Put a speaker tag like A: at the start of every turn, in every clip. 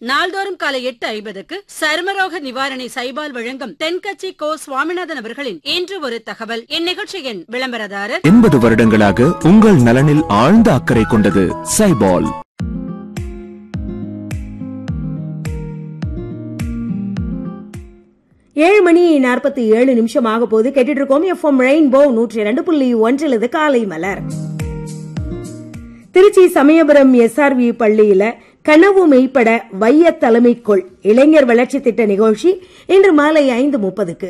A: நாள்தோறும் காலை எட்டு ஐம்பதுக்கு சருமரோக நிவாரணி சைபால் வழங்கும் தென்கட்சி கோ சுவாமிநாதன் அவர்களின் இன்று ஒரு தகவல் இந்நிகழ்ச்சியின் விளம்பரதாரர்
B: எண்பது வருடங்களாக உங்கள் நலனில் ஆழ்ந்த அக்கறை கொண்டது சைபால்
C: ஏழு மணி நாற்பத்தி ஏழு நிமிஷம் ஆக போது கேட்டுட்டு இருக்கோம் எஃப்எம் ரெயின்போ நூற்றி இரண்டு புள்ளி ஒன்றில் இது காலை மலர் திருச்சி சமயபுரம் எஸ்ஆர்வி பள்ளியில கனவு மெய்ப்பட வைய தலைமைக்குள் இளைஞர் வளர்ச்சி திட்ட நிகழ்ச்சி இன்று மாலை ஐந்து முப்பதுக்கு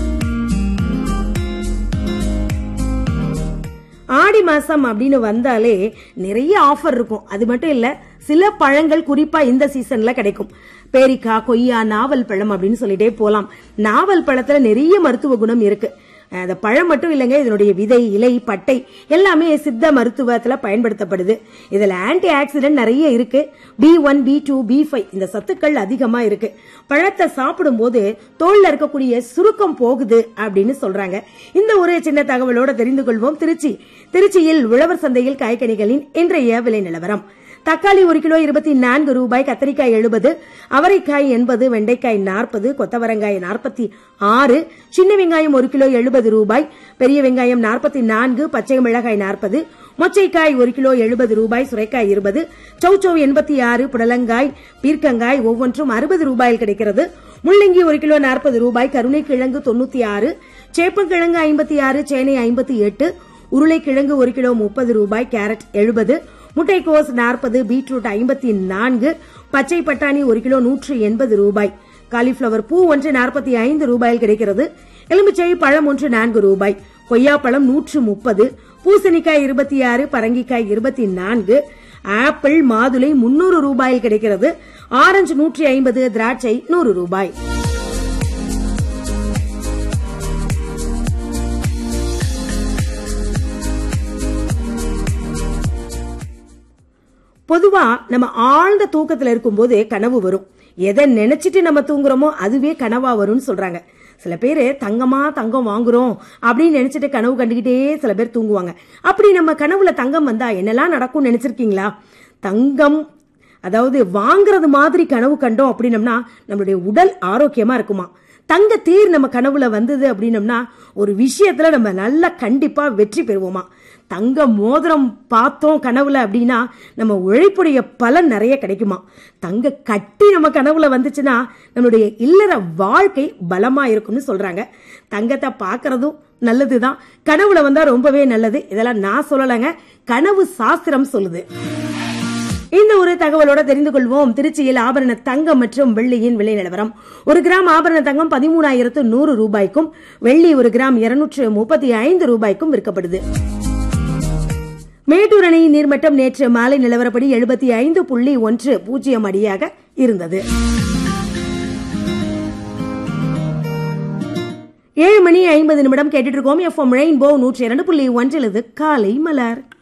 C: ஆடி மாசம் அப்படின்னு வந்தாலே நிறைய ஆஃபர் இருக்கும் அது மட்டும் இல்ல சில பழங்கள் குறிப்பா இந்த சீசன்ல கிடைக்கும் பேரிக்காய் கொய்யா நாவல் பழம் அப்படின்னு சொல்லிட்டே போலாம் நாவல் பழத்துல நிறைய மருத்துவ குணம் இருக்கு அந்த பழம் மட்டும் இல்லைங்க இதனுடைய விதை இலை பட்டை எல்லாமே சித்த மருத்துவத்துல பயன்படுத்தப்படுது இதுல ஆன்டி ஆக்சிடென்ட் நிறைய இருக்கு B one B two B five இந்த சத்துக்கள் அதிகமா இருக்கு பழத்தை சாப்பிடும் போது தோல்ல இருக்கக்கூடிய சுருக்கம் போகுது அப்படின்னு சொல்றாங்க இந்த ஒரு சின்ன தகவலோட தெரிந்து கொள்வோம் திருச்சி திருச்சியில் உழவர் சந்தையில் காய்கனிகளின் இன்றைய விலை நிலவரம் தக்காளி ஒரு கிலோ இருபத்தி நான்கு ரூபாய் கத்திரிக்காய் எழுபது அவரைக்காய் எண்பது வெண்டைக்காய் நாற்பது கொத்தவரங்காய் நாற்பத்தி ஆறு சின்ன வெங்காயம் ஒரு கிலோ எழுபது ரூபாய் பெரிய வெங்காயம் நாற்பத்தி நான்கு பச்சை மிளகாய் நாற்பது மொச்சைக்காய் ஒரு கிலோ எழுபது ரூபாய் சுரைக்காய் இருபது சௌச்சௌ எண்பத்தி ஆறு புடலங்காய் பீர்க்கங்காய் ஒவ்வொன்றும் அறுபது ரூபாயில் கிடைக்கிறது முள்ளங்கி ஒரு கிலோ நாற்பது ரூபாய் கருணைக்கிழங்கு தொண்ணூத்தி ஆறு சேப்பங்கிழங்கு ஐம்பத்தி ஆறு சேனை ஐம்பத்தி எட்டு உருளைக்கிழங்கு ஒரு கிலோ முப்பது ரூபாய் கேரட் எழுபது முட்டைக்கோஸ் நாற்பது பீட்ரூட் ஐம்பத்தி நான்கு பச்சை பட்டாணி ஒரு கிலோ நூற்று எண்பது ரூபாய் காலிஃபிளவர் பூ ஒன்று நாற்பத்தி ஐந்து ரூபாயில் கிடைக்கிறது எலுமிச்சை பழம் ஒன்று நான்கு ரூபாய் கொய்யாப்பழம் நூற்று முப்பது பூசணிக்காய் இருபத்தி ஆறு பரங்கிக்காய் இருபத்தி நான்கு ஆப்பிள் மாதுளை முன்னூறு ரூபாயில் கிடைக்கிறது ஆரஞ்சு நூற்றி ஐம்பது திராட்சை நூறு ரூபாய் பொதுவா நம்ம ஆழ்ந்த தூக்கத்துல இருக்கும்போது கனவு வரும் எதை நினைச்சிட்டு நம்ம தூங்குறோமோ அதுவே கனவா வரும்னு சொல்றாங்க சில பேர் தங்கமா தங்கம் வாங்குறோம் அப்படின்னு நினைச்சிட்டு கனவு கண்டுகிட்டே சில பேர் தூங்குவாங்க அப்படி நம்ம கனவுல தங்கம் வந்தா என்னெல்லாம் நடக்கும்னு நினைச்சிருக்கீங்களா தங்கம் அதாவது வாங்குறது மாதிரி கனவு கண்டோம் அப்படின்னம்னா நம்மளுடைய உடல் ஆரோக்கியமா இருக்குமா தங்க தேர் நம்ம கனவுல வந்தது அப்படின்னம்னா ஒரு விஷயத்துல நம்ம நல்லா கண்டிப்பா வெற்றி பெறுவோமா தங்க மோதிரம் பார்த்தோம் கனவுல அப்படின்னா நம்ம உழைப்புடைய பலன் நிறைய கிடைக்குமா தங்க கட்டி நம்ம கனவுல வந்துச்சுன்னா நம்மளுடைய இல்லற வாழ்க்கை பலமா இருக்கும்னு சொல்றாங்க தங்கத்தை பார்க்கறதும் நல்லதுதான் கனவுல வந்தா ரொம்பவே நல்லது இதெல்லாம் நான் சொல்லலைங்க கனவு சாஸ்திரம் சொல்லுது இந்த ஒரு தகவலோட தெரிந்து கொள்வோம் திருச்சியில் ஆபரண தங்கம் மற்றும் வெள்ளியின் விலை நிலவரம் ஒரு கிராம் ஆபரண தங்கம் பதிமூணாயிரத்து நூறு ரூபாய்க்கும் வெள்ளி ஒரு கிராம் இருநூற்று முப்பத்தி ஐந்து ரூபாய்க்கும் விற்கப்படுது மேட்டூர் அணை நீர்மட்டம் நேற்று மாலை நிலவரப்படி எழுபத்தி ஐந்து புள்ளி ஒன்று பூஜ்ஜியம் அடியாக இருந்தது ஏழு மணி ஐம்பது நிமிடம் கேட்டுட்டு இருக்கோம் எஃப்எம் ரெயின்போ நூற்றி இரண்டு புள்ளி ஒன்றில் இது காலை மலர்